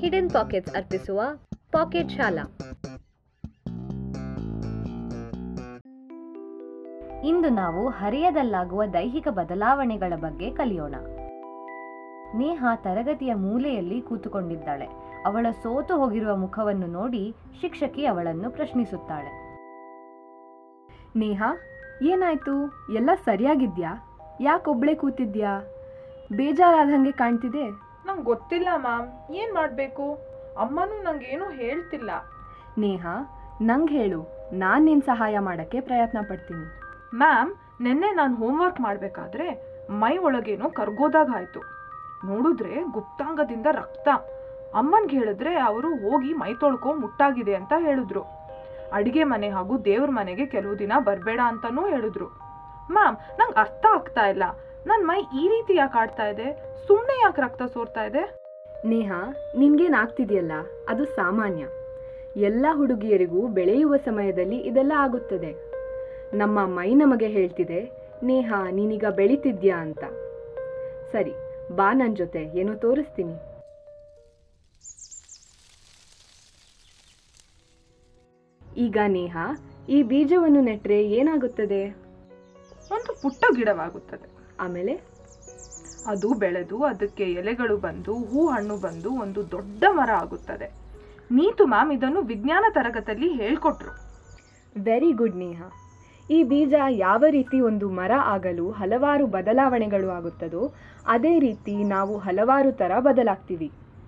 hidden pockets ಅರ್ಪಿಸುವ packet ಶಾಲಾ ಇಂದು ನಾವು ಹರೆಯದಲ್ಲಾಗುವ ದೈಹಿಕ ಬದಲಾವಣೆಗಳ ಬಗ್ಗೆ ಕಲಿಯೋಣ ನೇಹಾ ತರಗತಿಯ ಮೂಲೆಯಲ್ಲಿ ಕೂತುಕೊಂಡಿದ್ದಾಳೆ ಅವಳ ಸೋತು ಹೋಗಿರುವ ಮುಖವನ್ನು ನೋಡಿ ಶಿಕ್ಷಕಿ ಅವಳನ್ನು ಪ್ರಶ್ನಿಸುತ್ತಾಳೆ ನೇಹಾ ಏನಾಯ್ತು ಎಲ್ಲ ಸರಿಯಾಗಿದ್ಯಾ ಯಾಕೊಬ್ಳೆ ಕೂತಿದ್ಯಾ ಬೇಜಾರಾದಂಗೆ ಕಾಣ್ತಿದೆ ನಂಗೆ ಗೊತ್ತಿಲ್ಲ ಮ್ಯಾಮ್ ಏನು ಮಾಡಬೇಕು ಅಮ್ಮನೂ ನಂಗೇನು ಹೇಳ್ತಿಲ್ಲ ನೇಹಾ ನಂಗೆ ಹೇಳು ನಾನು ನಿನ್ನ ಸಹಾಯ ಮಾಡೋಕ್ಕೆ ಪ್ರಯತ್ನ ಪಡ್ತೀನಿ ಮ್ಯಾಮ್ ನಿನ್ನೆ ನಾನು ಹೋಮ್ವರ್ಕ್ ಮಾಡಬೇಕಾದ್ರೆ ಮೈ ಒಳಗೇನೋ ಕರ್ಗೋದಾಗ ಆಯಿತು ನೋಡಿದ್ರೆ ಗುಪ್ತಾಂಗದಿಂದ ರಕ್ತ ಅಮ್ಮನ್ಗೆ ಹೇಳಿದ್ರೆ ಅವರು ಹೋಗಿ ಮೈ ತೊಳ್ಕೊ ಮುಟ್ಟಾಗಿದೆ ಅಂತ ಹೇಳಿದ್ರು ಅಡಿಗೆ ಮನೆ ಹಾಗೂ ದೇವ್ರ ಮನೆಗೆ ಕೆಲವು ದಿನ ಬರಬೇಡ ಅಂತಲೂ ಹೇಳಿದ್ರು ಮ್ಯಾಮ್ ನಂಗೆ ಅರ್ಥ ಆಗ್ತಾ ಇಲ್ಲ ನನ್ನ ಮೈ ಈ ರೀತಿ ಯಾಕೆ ಆಡ್ತಾ ಇದೆ ಸುಮ್ಮನೆ ಯಾಕೆ ರಕ್ತ ಸೋರ್ತಾ ಇದೆ ನೇಹಾ ನಿನ್ಗೇನಾಗ್ತಿದೆಯಲ್ಲ ಅದು ಸಾಮಾನ್ಯ ಎಲ್ಲ ಹುಡುಗಿಯರಿಗೂ ಬೆಳೆಯುವ ಸಮಯದಲ್ಲಿ ಇದೆಲ್ಲ ಆಗುತ್ತದೆ ನಮ್ಮ ಮೈ ನಮಗೆ ಹೇಳ್ತಿದೆ ನೇಹಾ ನೀನೀಗ ಬೆಳಿತಿದ್ಯಾ ಅಂತ ಸರಿ ಬಾ ನನ್ನ ಜೊತೆ ಏನೋ ತೋರಿಸ್ತೀನಿ ಈಗ ನೇಹಾ ಈ ಬೀಜವನ್ನು ನೆಟ್ರೆ ಏನಾಗುತ್ತದೆ ಒಂದು ಪುಟ್ಟ ಗಿಡವಾಗುತ್ತದೆ ಆಮೇಲೆ ಅದು ಬೆಳೆದು ಅದಕ್ಕೆ ಎಲೆಗಳು ಬಂದು ಹೂ ಹಣ್ಣು ಬಂದು ಒಂದು ದೊಡ್ಡ ಮರ ಆಗುತ್ತದೆ ನೀತು ಮ್ಯಾಮ್ ಇದನ್ನು ವಿಜ್ಞಾನ ತರಗತಿಯಲ್ಲಿ ಹೇಳ್ಕೊಟ್ರು ವೆರಿ ಗುಡ್ ನೇಹಾ ಈ ಬೀಜ ಯಾವ ರೀತಿ ಒಂದು ಮರ ಆಗಲು ಹಲವಾರು ಬದಲಾವಣೆಗಳು ಆಗುತ್ತದೋ ಅದೇ ರೀತಿ ನಾವು ಹಲವಾರು ಥರ ಬದಲಾಗ್ತೀವಿ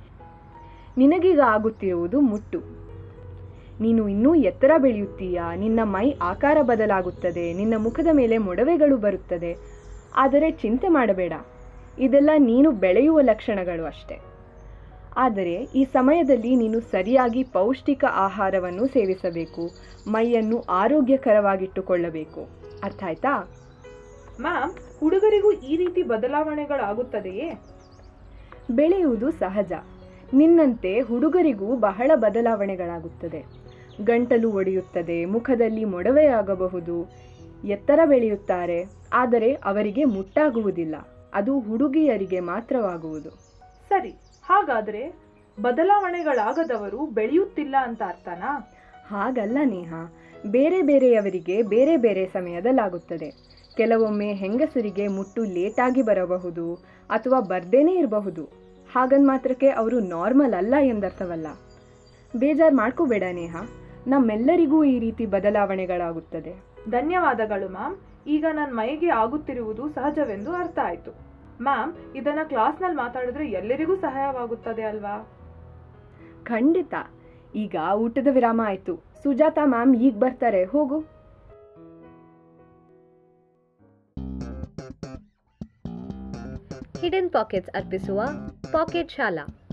ನಿನಗೀಗ ಆಗುತ್ತಿರುವುದು ಮುಟ್ಟು ನೀನು ಇನ್ನೂ ಎತ್ತರ ಬೆಳೆಯುತ್ತೀಯಾ ನಿನ್ನ ಮೈ ಆಕಾರ ಬದಲಾಗುತ್ತದೆ ನಿನ್ನ ಮುಖದ ಮೇಲೆ ಮೊಡವೆಗಳು ಬರುತ್ತದೆ ಆದರೆ ಚಿಂತೆ ಮಾಡಬೇಡ ಇದೆಲ್ಲ ನೀನು ಬೆಳೆಯುವ ಲಕ್ಷಣಗಳು ಅಷ್ಟೆ ಆದರೆ ಈ ಸಮಯದಲ್ಲಿ ನೀನು ಸರಿಯಾಗಿ ಪೌಷ್ಟಿಕ ಆಹಾರವನ್ನು ಸೇವಿಸಬೇಕು ಮೈಯನ್ನು ಆರೋಗ್ಯಕರವಾಗಿಟ್ಟುಕೊಳ್ಳಬೇಕು ಅರ್ಥ ಆಯ್ತಾ ಮ್ಯಾಮ್ ಹುಡುಗರಿಗೂ ಈ ರೀತಿ ಬದಲಾವಣೆಗಳಾಗುತ್ತದೆಯೇ ಬೆಳೆಯುವುದು ಸಹಜ ನಿನ್ನಂತೆ ಹುಡುಗರಿಗೂ ಬಹಳ ಬದಲಾವಣೆಗಳಾಗುತ್ತದೆ ಗಂಟಲು ಒಡೆಯುತ್ತದೆ ಮುಖದಲ್ಲಿ ಮೊಡವೆಯಾಗಬಹುದು ಎತ್ತರ ಬೆಳೆಯುತ್ತಾರೆ ಆದರೆ ಅವರಿಗೆ ಮುಟ್ಟಾಗುವುದಿಲ್ಲ ಅದು ಹುಡುಗಿಯರಿಗೆ ಮಾತ್ರವಾಗುವುದು ಸರಿ ಹಾಗಾದ್ರೆ ಬದಲಾವಣೆಗಳಾಗದವರು ಬೆಳೆಯುತ್ತಿಲ್ಲ ಅಂತ ಅರ್ಥನಾ ಹಾಗಲ್ಲ ನೇಹ ಬೇರೆ ಬೇರೆಯವರಿಗೆ ಬೇರೆ ಬೇರೆ ಸಮಯದಲ್ಲಾಗುತ್ತದೆ ಕೆಲವೊಮ್ಮೆ ಹೆಂಗಸರಿಗೆ ಮುಟ್ಟು ಲೇಟಾಗಿ ಬರಬಹುದು ಅಥವಾ ಬರ್ದೇನೇ ಇರಬಹುದು ಹಾಗಂದ್ ಮಾತ್ರಕ್ಕೆ ಅವರು ನಾರ್ಮಲ್ ಅಲ್ಲ ಎಂದರ್ಥವಲ್ಲ ಬೇಜಾರು ಮಾಡ್ಕೋಬೇಡ ನೇಹ ನಮ್ಮೆಲ್ಲರಿಗೂ ಈ ರೀತಿ ಬದಲಾವಣೆಗಳಾಗುತ್ತದೆ ಧನ್ಯವಾದಗಳು ಮ್ಯಾಮ್ ಈಗ ನನ್ನ ಮೈಗೆ ಆಗುತ್ತಿರುವುದು ಸಹಜವೆಂದು ಅರ್ಥ ಆಯ್ತು ಮ್ಯಾಮ್ ಇದನ್ನ ಕ್ಲಾಸ್ನಲ್ಲಿ ಮಾತಾಡಿದ್ರೆ ಎಲ್ಲರಿಗೂ ಸಹಾಯವಾಗುತ್ತದೆ ಅಲ್ವಾ ಖಂಡಿತ ಈಗ ಊಟದ ವಿರಾಮ ಆಯ್ತು ಸುಜಾತ ಮ್ಯಾಮ್ ಈಗ ಬರ್ತಾರೆ ಹೋಗು ಹಿಡನ್ ಪಾಕೆಟ್ಸ್ ಅರ್ಪಿಸುವ ಪಾಕೆಟ್ ಶಾಲಾ